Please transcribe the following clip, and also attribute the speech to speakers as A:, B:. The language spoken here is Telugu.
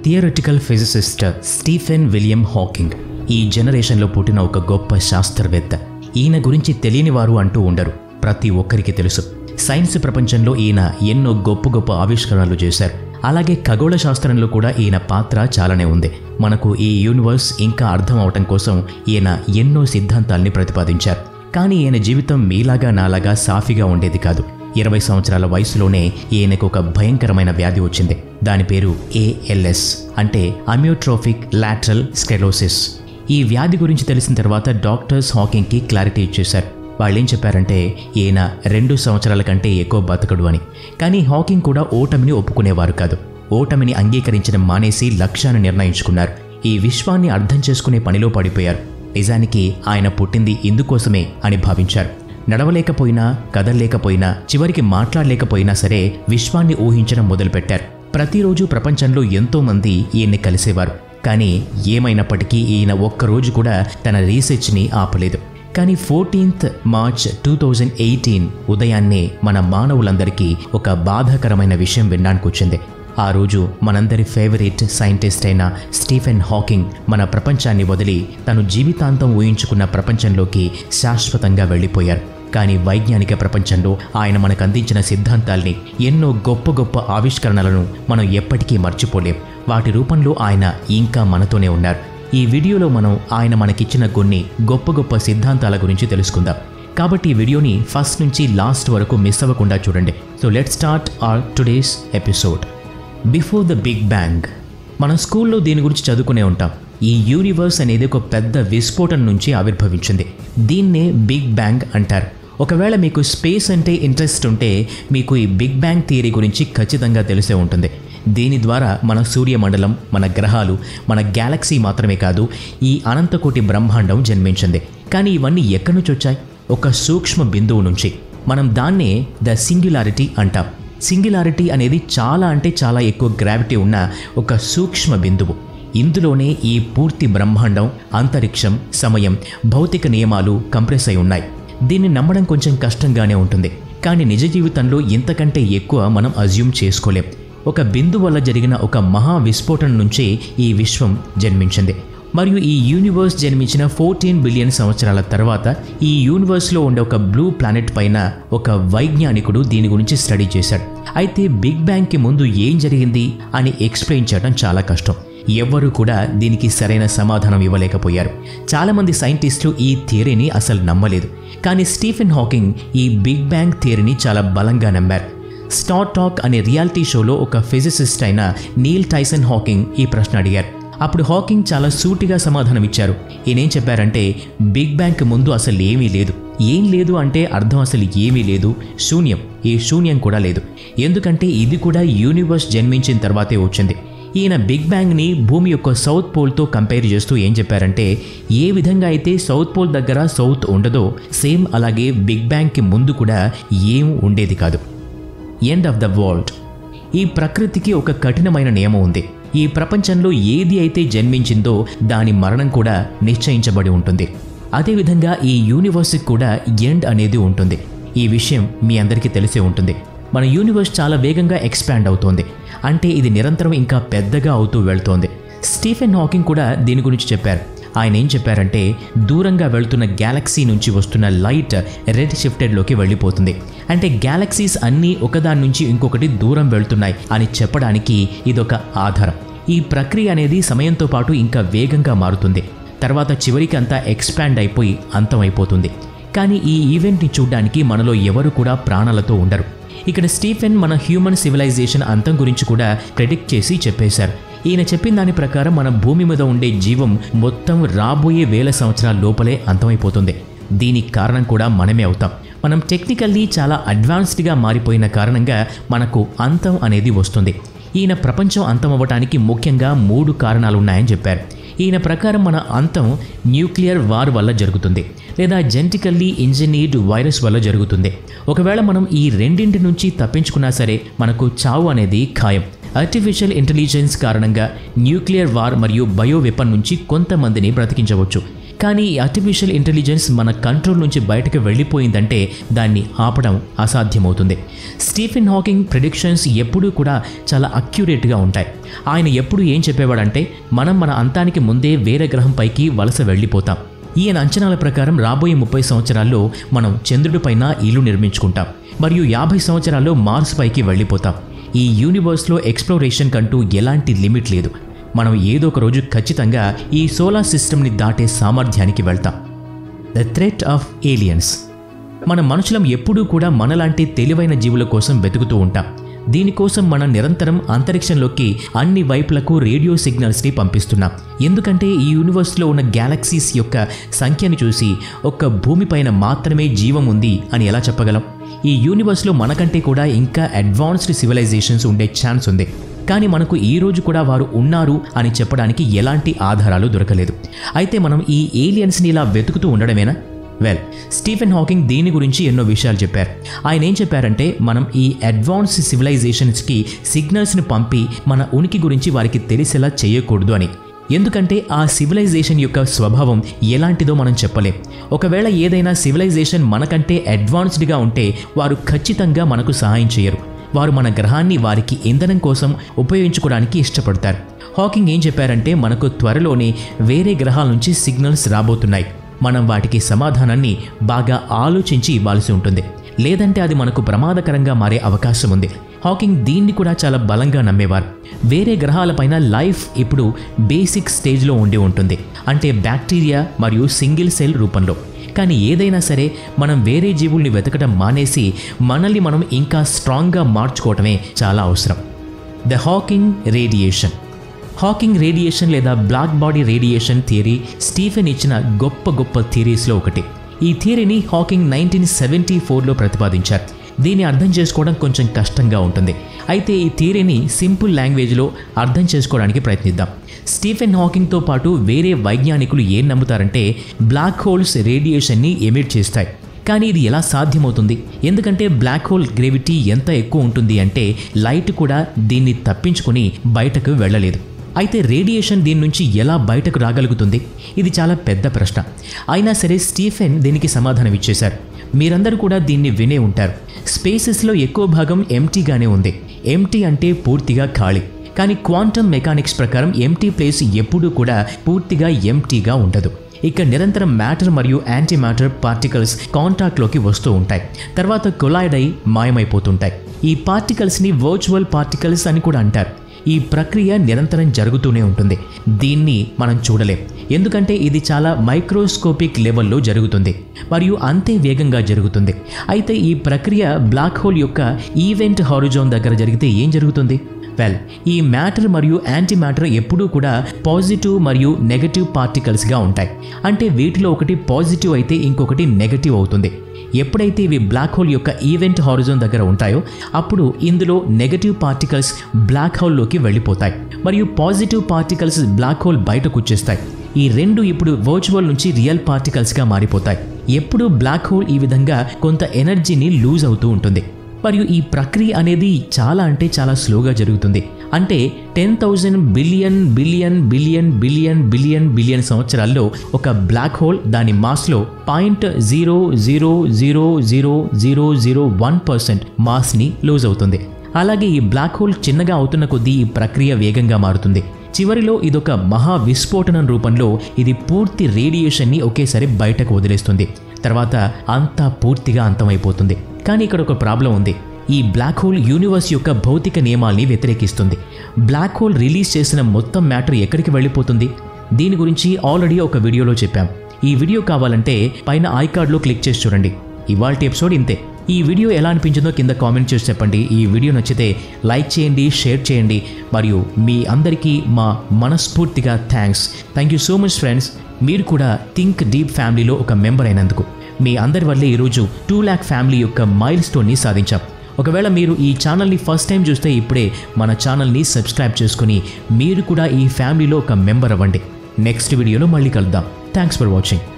A: theoretical physicist Stephen William Hawking ఈ జనరేషన్లో పుట్టిన ఒక గొప్ప శాస్త్రవేత్త ఈయన గురించి తెలియని వారు అంటూ ఉండరు ప్రతి ఒక్కరికి తెలుసు సైన్స్ ప్రపంచంలో ఈయన ఎన్నో గొప్ప గొప్ప ఆవిష్కరణలు చేశారు అలాగే ఖగోళ శాస్త్రంలో కూడా ఈయన పాత్ర చాలానే ఉంది మనకు ఈ యూనివర్స్ ఇంకా అర్థం అవటం కోసం ఈయన ఎన్నో సిద్ధాంతాల్ని ప్రతిపాదించారు కానీ ఈయన జీవితం మీలాగా నాలాగా సాఫీగా ఉండేది కాదు ఇరవై సంవత్సరాల వయసులోనే ఈయనకు ఒక భయంకరమైన వ్యాధి వచ్చింది దాని పేరు ఏఎల్ఎస్ అంటే అమ్యోట్రోఫిక్ లాటరల్ స్క్లెరోసిస్ ఈ వ్యాధి గురించి తెలిసిన తర్వాత డాక్టర్స్ హాకింగ్కి క్లారిటీ ఇచ్చేశారు వాళ్ళు ఏం చెప్పారంటే ఈయన రెండు సంవత్సరాల కంటే ఎక్కువ బతకడు అని కానీ హాకింగ్ కూడా ఓటమిని ఒప్పుకునేవారు కాదు ఓటమిని అంగీకరించడం మానేసి లక్ష్యాన్ని నిర్ణయించుకున్నారు ఈ విశ్వాన్ని అర్థం చేసుకునే పనిలో పడిపోయారు నిజానికి ఆయన పుట్టింది ఇందుకోసమే అని భావించారు నడవలేకపోయినా కదలలేకపోయినా చివరికి మాట్లాడలేకపోయినా సరే విశ్వాన్ని ఊహించడం మొదలుపెట్టారు ప్రతిరోజు ప్రపంచంలో ఎంతో మంది ఈయన్ని కలిసేవారు కానీ ఏమైనప్పటికీ ఈయన ఒక్కరోజు కూడా తన రీసెర్చ్ని ఆపలేదు కానీ fourteenth March two thousand eighteen ఉదయాన్నే మన మానవులందరికీ ఒక బాధాకరమైన విషయం వినడానికి వచ్చింది ఆ రోజు మనందరి ఫేవరెట్ సైంటిస్ట్ అయిన స్టీఫెన్ హాకింగ్ మన ప్రపంచాన్ని వదిలి తను జీవితాంతం ఊహించుకున్న ప్రపంచంలోకి శాశ్వతంగా వెళ్ళిపోయారు కానీ వైజ్ఞానిక ప్రపంచంలో ఆయన మనకు అందించిన సిద్ధాంతాల్ని ఎన్నో గొప్ప గొప్ప ఆవిష్కరణలను మనం ఎప్పటికీ మర్చిపోలేం వాటి రూపంలో ఆయన ఇంకా మనతోనే ఉన్నారు ఈ వీడియోలో మనం ఆయన మనకిచ్చిన కొన్ని గొప్ప గొప్ప సిద్ధాంతాల గురించి తెలుసుకుందాం కాబట్టి ఈ వీడియోని ఫస్ట్ నుంచి లాస్ట్ వరకు మిస్ అవ్వకుండా చూడండి so let start our today's episode before the big bang మనం స్కూల్లో దీని గురించి చదువుకునే ఉంటాం ఈ యూనివర్స్ అనేది ఒక పెద్ద విస్ఫోటం నుంచి ఆవిర్భవించింది దీన్నే బిగ్ బ్యాంగ్ అంటారు ఒకవేళ మీకు స్పేస్ అంటే ఇంట్రెస్ట్ ఉంటే మీకు ఈ బిగ్ బ్యాంగ్ థియరీ గురించి ఖచ్చితంగా తెలిసే ఉంటుంది దీని ద్వారా మన సూర్యమండలం మన గ్రహాలు మన గ్యాలక్సీ మాత్రమే కాదు ఈ అనంతకోటి బ్రహ్మాండం జన్మించింది కానీ ఇవన్నీ ఎక్కడి నుంచి వచ్చాయి ఒక సూక్ష్మ బిందువు నుంచి మనం దాన్నే ద సింగ్యులారిటీ అంటాం సింగులారిటీ అనేది చాలా అంటే చాలా ఎక్కువ గ్రావిటీ ఉన్న ఒక సూక్ష్మ బిందువు ఇందులోనే ఈ పూర్తి బ్రహ్మాండం అంతరిక్షం సమయం భౌతిక నియమాలు కంప్రెస్ అయి ఉన్నాయి దీన్ని నమ్మడం కొంచెం కష్టంగానే ఉంటుంది కానీ నిజ జీవితంలో ఇంతకంటే ఎక్కువ మనం అజ్యూమ్ చేసుకోలేం ఒక బిందు వల్ల జరిగిన ఒక మహా విస్ఫోటన నుంచే ఈ విశ్వం జన్మించింది మరియు ఈ యూనివర్స్ జన్మించిన ఫోర్టీన్ బిలియన్ సంవత్సరాల తర్వాత ఈ యూనివర్స్లో ఉండే ఒక బ్లూ ప్లానెట్ పైన ఒక వైజ్ఞానికుడు దీని గురించి స్టడీ చేశాడు అయితే బిగ్ బ్యాంగ్కి ముందు ఏం జరిగింది అని ఎక్స్ప్లెయిన్ చేయడం చాలా కష్టం ఎవ్వరూ కూడా దీనికి సరైన సమాధానం ఇవ్వలేకపోయారు చాలామంది సైంటిస్టులు ఈ థియరీని అసలు నమ్మలేదు కానీ స్టీఫెన్ హాకింగ్ ఈ బిగ్ బ్యాంగ్ థియరీని చాలా బలంగా నమ్మారు స్టార్ టాక్ అనే రియాలిటీ షోలో ఒక ఫిజిసిస్ట్ అయిన నీల్ టైసన్ హాకింగ్ ఈ ప్రశ్న అడిగారు అప్పుడు హాకింగ్ చాలా సూటిగా సమాధానం ఇచ్చారు ఈయనేం చెప్పారంటే బిగ్ బ్యాంగ్ ముందు అసలు ఏమీ లేదు ఏం లేదు అంటే అర్థం అసలు ఏమీ లేదు శూన్యం ఈ శూన్యం కూడా లేదు ఎందుకంటే ఇది కూడా యూనివర్స్ జన్మించిన తర్వాతే వచ్చింది ఈయన బిగ్ బ్యాంగ్ని భూమి యొక్క సౌత్ పోల్తో కంపేర్ చేస్తూ ఏం చెప్పారంటే ఏ విధంగా అయితే సౌత్ పోల్ దగ్గర సౌత్ ఉండదో సేమ్ అలాగే బిగ్ బ్యాంగ్కి ముందు కూడా ఏం ఉండేది కాదు ఎండ్ ఆఫ్ ద వరల్డ్ ఈ ప్రకృతికి ఒక కఠినమైన నియమం ఉంది ఈ ప్రపంచంలో ఏది అయితే జన్మించిందో దాని మరణం కూడా నిశ్చయించబడి ఉంటుంది అదేవిధంగా ఈ యూనివర్స్కి కూడా ఎండ్ అనేది ఉంటుంది ఈ విషయం మీ అందరికీ తెలిసే ఉంటుంది మన యూనివర్స్ చాలా వేగంగా ఎక్స్పాండ్ అవుతోంది అంటే ఇది నిరంతరం ఇంకా పెద్దగా అవుతూ వెళ్తోంది స్టీఫెన్ హాకింగ్ కూడా దీని గురించి చెప్పారు ఆయన ఏం చెప్పారంటే దూరంగా వెళ్తున్న గ్యాలక్సీ నుంచి వస్తున్న లైట్ రెడ్ షిఫ్టెడ్లోకి వెళ్ళిపోతుంది అంటే గ్యాలక్సీస్ అన్నీ ఒకదాని నుంచి ఇంకొకటి దూరం వెళ్తున్నాయి అని చెప్పడానికి ఇదొక ఆధారం ఈ ప్రక్రియ అనేది సమయంతో పాటు ఇంకా వేగంగా మారుతుంది తర్వాత చివరికి అంతా ఎక్స్పాండ్ అయిపోయి అంతమైపోతుంది కానీ ఈ ఈవెంట్ని చూడడానికి మనలో ఎవరు కూడా ప్రాణాలతో ఉండరు ఇక్కడ స్టీఫెన్ మన హ్యూమన్ సివిలైజేషన్ అంతం గురించి కూడా ప్రెడిక్ట్ చేసి చెప్పేశారు ఈయన చెప్పిన దాని ప్రకారం మన భూమి మీద ఉండే జీవం మొత్తం రాబోయే వేల సంవత్సరాల లోపలే అంతమైపోతుంది దీనికి కారణం కూడా మనమే అవుతాం మనం టెక్నికల్లీ చాలా అడ్వాన్స్డ్గా మారిపోయిన కారణంగా మనకు అంతం అనేది వస్తుంది ఈయన ప్రపంచం అంతమవ్వటానికి ముఖ్యంగా మూడు కారణాలు ఉన్నాయని చెప్పారు ఈయన ప్రకారం మన అంతం న్యూక్లియర్ వార్ వల్ల జరుగుతుంది లేదా జెంటికల్లీ ఇంజనీర్డ్ వైరస్ వల్ల జరుగుతుంది ఒకవేళ మనం ఈ రెండింటి నుంచి తప్పించుకున్నా సరే మనకు చావు అనేది ఖాయం ఆర్టిఫిషియల్ ఇంటెలిజెన్స్ కారణంగా న్యూక్లియర్ వార్ మరియు బయో వెపన్ నుంచి కొంతమందిని బ్రతికించవచ్చు కానీ ఈ ఆర్టిఫిషియల్ ఇంటెలిజెన్స్ మన కంట్రోల్ నుంచి బయటకు వెళ్ళిపోయిందంటే దాన్ని ఆపడం అసాధ్యమవుతుంది స్టీఫెన్ హాకింగ్ ప్రిడిక్షన్స్ ఎప్పుడూ కూడా చాలా అక్యురేట్గా ఉంటాయి ఆయన ఎప్పుడు ఏం చెప్పేవాడంటే మనం మన అంతానికి ముందే వేరే గ్రహంపైకి వలస వెళ్ళిపోతాం ఈయన అంచనాల ప్రకారం రాబోయే ముప్పై సంవత్సరాల్లో మనం చంద్రుడిపైన ఇల్లు నిర్మించుకుంటాం మరియు యాభై సంవత్సరాల్లో మార్స్ పైకి వెళ్ళిపోతాం ఈ యూనివర్స్లో ఎక్స్ప్లోరేషన్ కంటూ ఎలాంటి లిమిట్ లేదు మనం ఏదో ఒక రోజు ఖచ్చితంగా ఈ సోలార్ సిస్టమ్ని దాటే సామర్థ్యానికి వెళ్తాం ద థ్రెట్ ఆఫ్ ఏలియన్స్ మన మనుషులం ఎప్పుడూ కూడా మనలాంటి తెలివైన జీవుల కోసం వెతుకుతూ ఉంటాం దీనికోసం మనం నిరంతరం అంతరిక్షంలోకి అన్ని వైపులకు రేడియో సిగ్నల్స్ని పంపిస్తున్నాం ఎందుకంటే ఈ యూనివర్స్లో ఉన్న గ్యాలక్సీస్ యొక్క సంఖ్యను చూసి ఒక్క భూమిపైన మాత్రమే జీవం ఉంది అని ఎలా చెప్పగలం ఈ యూనివర్స్లో మనకంటే కూడా ఇంకా అడ్వాన్స్డ్ సివిలైజేషన్స్ ఉండే ఛాన్స్ ఉంది కానీ మనకు ఈ రోజు కూడా వారు ఉన్నారు అని చెప్పడానికి ఎలాంటి ఆధారాలు దొరకలేదు అయితే మనం ఈ ఏలియన్స్ని ఇలా వెతుకుతూ ఉండడమేనా వెల్ స్టీఫెన్ హాకింగ్ దీని గురించి ఎన్నో విషయాలు చెప్పారు ఆయన ఏం చెప్పారంటే మనం ఈ అడ్వాన్స్ సివిలైజేషన్స్కి సిగ్నల్స్ని పంపి మన ఉనికి గురించి వారికి తెలిసేలా చేయకూడదు అని ఎందుకంటే ఆ సివిలైజేషన్ యొక్క స్వభావం ఎలాంటిదో మనం చెప్పలేం ఒకవేళ ఏదైనా సివిలైజేషన్ మనకంటే అడ్వాన్స్డ్గా ఉంటే వారు ఖచ్చితంగా మనకు సహాయం చేయరు వారు మన గ్రహాన్ని వారికి ఇంధనం కోసం ఉపయోగించుకోవడానికి ఇష్టపడతారు హాకింగ్ ఏం చెప్పారంటే మనకు త్వరలోనే వేరే గ్రహాల నుంచి సిగ్నల్స్ రాబోతున్నాయి మనం వాటికి సమాధానాన్ని బాగా ఆలోచించి ఇవ్వాల్సి ఉంటుంది లేదంటే అది మనకు ప్రమాదకరంగా మారే అవకాశం ఉంది హాకింగ్ దీన్ని కూడా చాలా బలంగా నమ్మేవారు వేరే గ్రహాలపైన లైఫ్ ఇప్పుడు బేసిక్ స్టేజ్లో ఉండి ఉంటుంది అంటే బ్యాక్టీరియా మరియు సింగిల్ సెల్ రూపంలో కానీ ఏదైనా సరే మనం వేరే జీవుల్ని వెతకడం మానేసి మనల్ని మనం ఇంకా స్ట్రాంగ్గా మార్చుకోవటమే చాలా అవసరం the Hawking radiation Hawking radiation లేదా black body radiation theory Stephen ఇచ్చిన గొప్ప గొప్ప థియరీస్లో ఒకటి ఈ థియరీని హాకింగ్ నైన్టీన్ సెవెంటీ ఫోర్లో ప్రతిపాదించారు దీన్ని అర్థం చేసుకోవడం కొంచెం కష్టంగా ఉంటుంది అయితే ఈ థియరీని సింపుల్ లాంగ్వేజ్లో అర్థం చేసుకోవడానికి ప్రయత్నిద్దాం స్టీఫెన్ హాకింగ్తో పాటు వేరే వైజ్ఞానికులు ఏం నమ్ముతారంటే బ్లాక్ హోల్స్ రేడియేషన్ని ఎమిట్ చేస్తాయి కానీ ఇది ఎలా సాధ్యమవుతుంది ఎందుకంటే బ్లాక్ హోల్ గ్రేవిటీ ఎంత ఎక్కువ ఉంటుంది అంటే లైట్ కూడా దీన్ని తప్పించుకొని బయటకు వెళ్ళలేదు అయితే రేడియేషన్ దీని నుంచి ఎలా బయటకు రాగలుగుతుంది ఇది చాలా పెద్ద ప్రశ్న అయినా సరే స్టీఫెన్ దీనికి సమాధానం ఇచ్చేశారు మీరందరూ కూడా దీన్ని వినే ఉంటారు స్పేసెస్లో ఎక్కువ భాగం ఎంటీగానే ఉంది ఎంటీ అంటే పూర్తిగా ఖాళీ కానీ క్వాంటమ్ మెకానిక్స్ ప్రకారం ఎంటీ ప్లేస్ ఎప్పుడూ కూడా పూర్తిగా ఎంటీగా ఉండదు ఇక్కడ నిరంతరం మ్యాటర్ మరియు యాంటీ మ్యాటర్ పార్టికల్స్ కాంటాక్ట్లోకి వస్తూ ఉంటాయి తర్వాత కొలాయిడ్ అయి మాయమైపోతుంటాయి ఈ పార్టికల్స్ని వర్చువల్ పార్టికల్స్ అని కూడా అంటారు ఈ ప్రక్రియ నిరంతరం జరుగుతూనే ఉంటుంది దీన్ని మనం చూడలేం ఎందుకంటే ఇది చాలా మైక్రోస్కోపిక్ లెవెల్లో జరుగుతుంది మరియు అంతే వేగంగా జరుగుతుంది అయితే ఈ ప్రక్రియ బ్లాక్ హోల్ యొక్క ఈవెంట్ హారిజోన్ దగ్గర జరిగితే ఏం జరుగుతుంది వెల్ ఈ మ్యాటర్ మరియు యాంటీ మ్యాటర్ ఎప్పుడూ కూడా పాజిటివ్ మరియు నెగటివ్ పార్టికల్స్గా ఉంటాయి అంటే వీటిలో ఒకటి పాజిటివ్ అయితే ఇంకొకటి నెగటివ్ అవుతుంది ఎప్పుడైతే ఇవి బ్లాక్ హోల్ యొక్క ఈవెంట్ హారిజోన్ దగ్గర ఉంటాయో అప్పుడు ఇందులో నెగటివ్ పార్టికల్స్ బ్లాక్ హోల్లోకి వెళ్ళిపోతాయి మరియు పాజిటివ్ పార్టికల్స్ బ్లాక్ హోల్ బయటకు వచ్చేస్తాయి ఈ రెండు ఇప్పుడు వర్చువల్ నుంచి రియల్ పార్టికల్స్గా మారిపోతాయి ఎప్పుడు బ్లాక్ హోల్ ఈ విధంగా కొంత ఎనర్జీని లూజ్ అవుతూ ఉంటుంది మరియు ఈ ప్రక్రియ అనేది చాలా అంటే చాలా స్లోగా జరుగుతుంది అంటే ten thousand billion billion billion billion billion billion సంవత్సరాల్లో ఒక బ్లాక్ హోల్ దాని మాస్లో point zero zero zero zero zero zero one percent మాస్ని లూజ్ అవుతుంది అలాగే ఈ బ్లాక్ హోల్ చిన్నగా అవుతున్న కొద్దీ ఈ ప్రక్రియ వేగంగా మారుతుంది చివరిలో ఇదొక మహా విస్ఫోటనం రూపంలో ఇది పూర్తి రేడియేషన్ని ఒకేసారి బయటకు వదిలేస్తుంది తర్వాత అంతా పూర్తిగా అంతమైపోతుంది కానీ ఇక్కడ ఒక ప్రాబ్లం ఉంది ఈ బ్లాక్ హోల్ యూనివర్స్ యొక్క భౌతిక నియమాల్ని వ్యతిరేకిస్తుంది బ్లాక్ హోల్ రిలీజ్ చేసిన మొత్తం మ్యాటర్ ఎక్కడికి వెళ్ళిపోతుంది దీని గురించి ఆల్రెడీ ఒక వీడియోలో చెప్పాం ఈ వీడియో కావాలంటే పైన ఐ కార్డ్లో క్లిక్ చేసి చూడండి ఇవాళ ఎపిసోడ్ ఇంతే ఈ వీడియో ఎలా అనిపించిందో కింద కామెంట్ చేసి చెప్పండి ఈ వీడియో నచ్చితే లైక్ చేయండి షేర్ చేయండి మరియు మీ అందరికీ మా మనస్ఫూర్తిగా thanks thank you so much friends మీరు కూడా థింక్ డీప్ ఫ్యామిలీలో ఒక మెంబర్ అయినందుకు మీ అందరి వల్లే ఈరోజు టూ ల్యాక్ ఫ్యామిలీ యొక్క మైల్ స్టోన్ని సాధించాం ఒకవేళ మీరు ఈ ఛానల్ని ఫస్ట్ టైం చూస్తే ఇప్పుడే మన ఛానల్ని సబ్స్క్రైబ్ చేసుకుని మీరు కూడా ఈ ఫ్యామిలీలో ఒక మెంబర్ అవ్వండి నెక్స్ట్ వీడియోలో మళ్ళీ కలుద్దాం థ్యాంక్స్ ఫర్ వాచింగ్